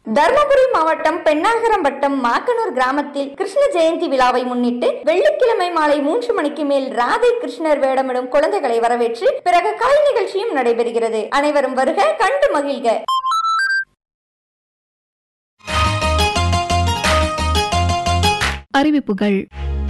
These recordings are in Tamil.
தர்மபுரி மாவட்டம் பெண்ணாகரம் வட்டம் மாக்கனூர் கிராமத்தில் கிருஷ்ண ஜெயந்தி விழாவை முன்னிட்டு வெள்ளிக்கிழமை மாலை மூன்று மணிக்கு மேல் ராதை கிருஷ்ணர் வேடமிடும் குழந்தைகளை வரவேற்று பிறகு கலை நிகழ்ச்சியும் நடைபெறுகிறது அனைவரும் வருக கண்டு மகிழ்க அறிவிப்புகள்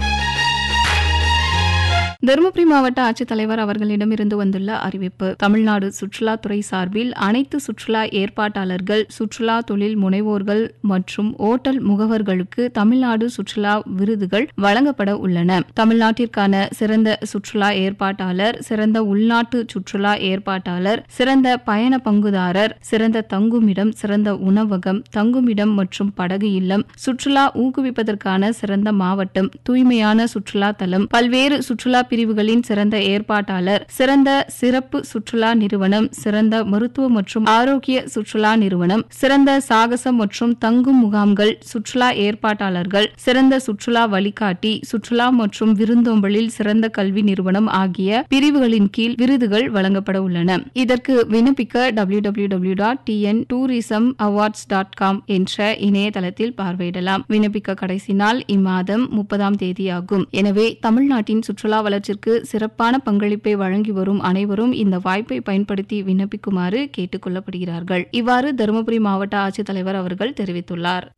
தருமபுரி மாவட்ட ஆட்சித்தலைவர் அவர்களிடமிருந்து வந்துள்ள அறிவிப்பு தமிழ்நாடு சுற்றுலாத்துறை சார்பில் அனைத்து சுற்றுலா ஏற்பாட்டாளர்கள் சுற்றுலா தொழில் முனைவோர்கள் மற்றும் ஓட்டல் முகவர்களுக்கு தமிழ்நாடு சுற்றுலா விருதுகள் வழங்கப்பட உள்ளன தமிழ்நாட்டிற்கான சிறந்த சுற்றுலா ஏற்பாட்டாளர் சிறந்த உள்நாட்டு சுற்றுலா ஏற்பாட்டாளர் சிறந்த பயண பங்குதாரர் சிறந்த தங்குமிடம் சிறந்த உணவகம் தங்குமிடம் மற்றும் படகு இல்லம் சுற்றுலா ஊக்குவிப்பதற்கான சிறந்த மாவட்டம் தூய்மையான சுற்றுலா தலம் பல்வேறு சுற்றுலா பிரிவுகளின் சிறந்த ஏற்பாட்டாளர் சிறந்த சிறப்பு சுற்றுலா நிறுவனம் சிறந்த மருத்துவ மற்றும் ஆரோக்கிய சுற்றுலா நிறுவனம் சிறந்த சாகசம் மற்றும் தங்கும் முகாம்கள் சுற்றுலா ஏற்பாட்டாளர்கள் சிறந்த சுற்றுலா வழிகாட்டி சுற்றுலா மற்றும் விருந்தோம்பலில் சிறந்த கல்வி நிறுவனம் ஆகிய பிரிவுகளின் கீழ் விருதுகள் வழங்கப்பட உள்ளன இதற்கு விண்ணப்பிக்க W W W dot TN tourism awards dot com என்ற இணையதளத்தில் பார்வையிடலாம் விண்ணப்பிக்க கடைசி நாள் இம்மாதம் முப்பதாம் தேதியாகும் எனவே தமிழ்நாட்டின் சுற்றுலா வளர்ச்சிக்கு சிறப்பான பங்களிப்பை வழங்கி வரும் அனைவரும் இந்த வாய்ப்பை பயன்படுத்தி விண்ணப்பிக்குமாறு கேட்டுக் கொள்ளப்படுகிறார்கள் இவ்வாறு தருமபுரி மாவட்ட ஆட்சித்தலைவர் அவர்கள் தெரிவித்துள்ளார்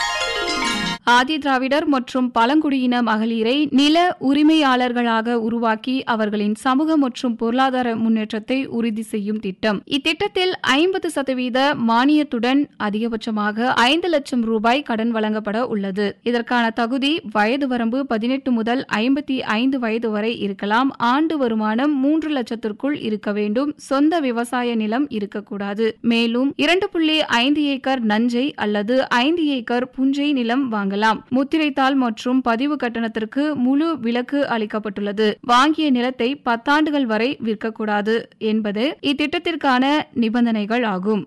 ஆதி திராவிடர் மற்றும் பழங்குடியின மகளிரை நில உரிமையாளர்களாக உருவாக்கி அவர்களின் சமூக மற்றும் பொருளாதார முன்னேற்றத்தை உறுதி செய்யும் திட்டம் இத்திட்டத்தில் ஐம்பது சதவீத மானியத்துடன் அதிகபட்சமாக ஐந்து லட்சம் ரூபாய் கடன் வழங்கப்பட உள்ளது இதற்கான தகுதி வயது வரம்பு பதினெட்டு முதல் ஐம்பத்தி ஐந்து வயது வரை இருக்கலாம் ஆண்டு வருமானம் மூன்று லட்சத்திற்குள் இருக்க வேண்டும் சொந்த விவசாய நிலம் இருக்கக்கூடாது மேலும் இரண்டு புள்ளி ஐந்து ஏக்கர் நஞ்சை அல்லது ஐந்து ஏக்கர் புஞ்சை நிலம் வாங்கலாம் முத்திரைத்தாள் மற்றும் பதிவு கட்டணத்திற்கு முழு விலக்கு அளிக்கப்பட்டுள்ளது வாங்கிய நிலத்தை பத்தாண்டுகள் வரை விற்கக்கூடாது என்பது இத்திட்டத்திற்கான நிபந்தனைகள் ஆகும்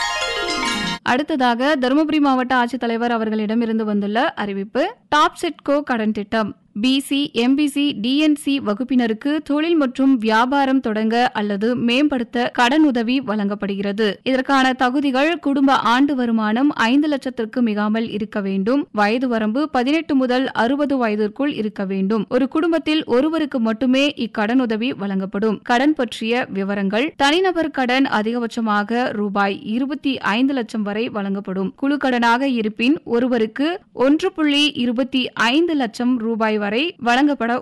அடுத்ததாக தருமபுரி மாவட்ட ஆட்சித்தலைவர் அவர்களிடமிருந்து வந்துள்ள அறிவிப்பு டாப் செட்கோ கடன் திட்டம் பிசி எம்பிசி டிஎன்சி வகுப்பினருக்கு தொழில் மற்றும் வியாபாரம் தொடங்க அல்லது மேம்படுத்த கடன் உதவி வழங்கப்படுகிறது இதற்கான தகுதிகள் குடும்ப ஆண்டு வருமானம் ஐந்து லட்சத்திற்கு மிகாமல் இருக்க வேண்டும் வயது வரம்பு பதினெட்டு முதல் அறுபது வயதிற்குள் இருக்க வேண்டும் ஒரு குடும்பத்தில் ஒருவருக்கு மட்டுமே இக்கடன் உதவி வழங்கப்படும் கடன் பற்றிய விவரங்கள் தனிநபர் கடன் அதிகபட்சமாக ரூபாய் இருபத்தி ஐந்து லட்சம் வரை வழங்கப்படும் குழு கடனாக இருப்பின் ஒருவருக்கு ஒன்று புள்ளி இருபத்தி ஐந்து லட்சம் ரூபாய் வரை வழங்கப்பட